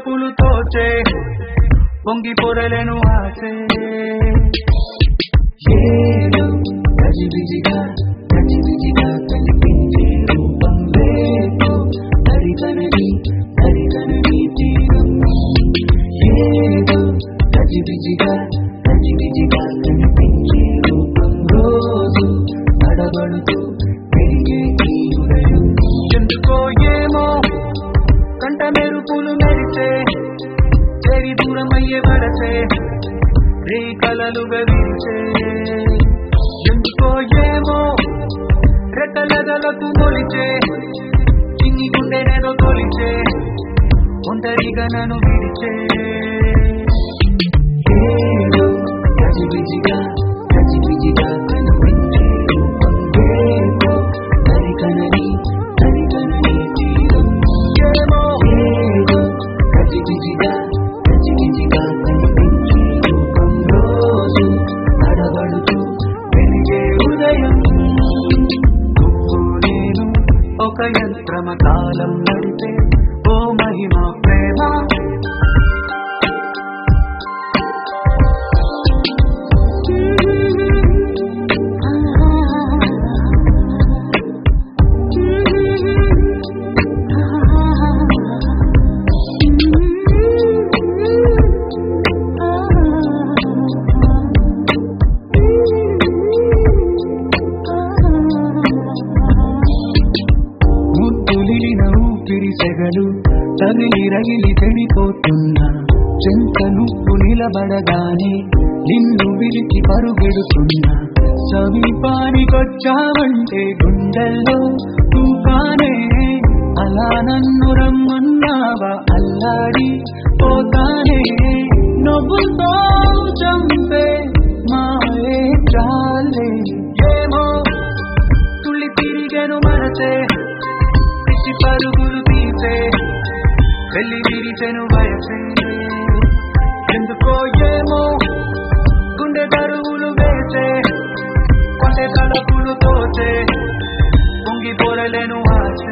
తలపులు తోచే పొంగి పొరలను ఆసే ఏదో గజిబిజిగా గజిబిజిగా కనిపించే రూపం రేపు దరికనని దరికనని తీరం ఏదో గజిబిజిగా గజిబిజిగా కనిపించే రూపం రోజు నడబడుతూ పెరిగే ఈ ఉదయం ఎందుకో ఏమో కంట మెరుపులు మెరిసే చెరి దూరం అయ్యే వరసే రే కలలు గవించే ఎందుకో ఏమో రెక్కలగలకు మొలిచే చిన్ని గుండెనేదో తొలిచే ఒంటరిగా నన్ను విడిచే ఏదో గజిబిజిగా గజిబిజిగా కనిపించే రూపం రేపు దరికనని దరికనని తీరం ఏమో ఏదో గజిబిజిగా గజిబిజిగా కనిపించే రూపం రోజు నడబడుతూ వెలిగే ఉదయం నువ్వు నేను ఒక యంత్రమ కాలం నడిపే ఓ మహిమ ప్రేమ ముద్దులిన ఊపిరి సెగలు తగిలి రగిలి చెడిపోతున్నా చెంత నువ్వు నిలబడగానే నిన్ను విడిచి పరుగెడుతున్నా సమీపానికొచ్చావంటే గుండెల్లో తూకానే అలా నన్ను రమ్మన్నావా అల్లాడి పోతానే నవ్వుతో చంపే మాయే చాలే ఏమో తుళ్ళి తిరిగను మనసే పిచ్చి పరుగులు తీసే వెళ్ళి విరిచెను వయసే ఎందుకో ఏమో గుండె దరువులు వేసే కొండె తలపులు తోచే పొంగి పొరలేను ఆసే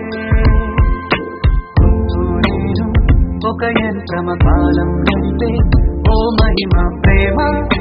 ముందు నేను ఒక యంత్రమ కాలం నడిపే ఓ మహిమ ప్రేమ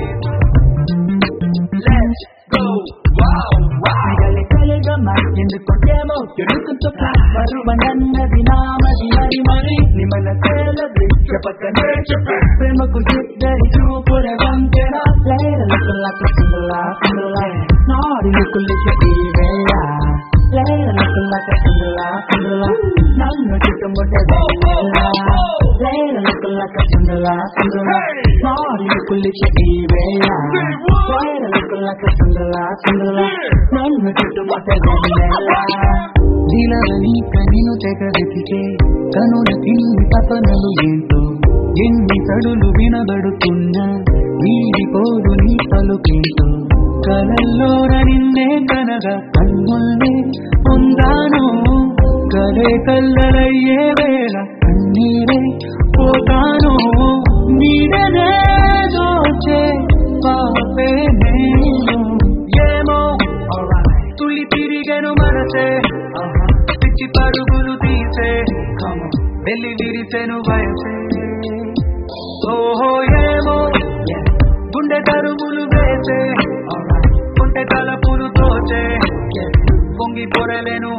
Let's go, wow, wow. కలి కలిగమ్మ ఎందుకుంటేమో ఎడుకుతో బరువనన్నది నామది మరి మరి నిమల తేలది చెప్పకనే చెప్పు ప్రేమకు ఇద్దరి చూపుల వంకెన లేరలకు సింగులా సింగులా నాడి లుకులు చెప్పి వేళ లేరలకు సింగులా సింగులా నన్ను చుట్టుముట్టే లేరలకు సింగులా సింగులా నాడి లుకులు చెప్పి వేళ లేరలకు సింగులా సింగులా నన్ను చుట్టుముట్టే దిలని కనిను తెగ వెతికే కనుల తిన్ని తపనలు ఏంటో ఎన్ని తడులు వినబడుతున్నా వీడిపోదు నీ పలుకేంటో కలల్లో నిన్నే కనగా కన్నుల్ని పొందాను కలే కల్లరయ్యే వేళ కన్నీరే పోతాను నీడనే దోచే పాపే నేను ఏమో తుళ్ళి తిరిగను మనసే పిచ్చి పరుగులు తీసే వెళ్ళి విరిసెను వయసే ఓహో ఏమో గుండె తరుగులు వేసే కొంటె తలపులు తోచే పొంగి పొరలేను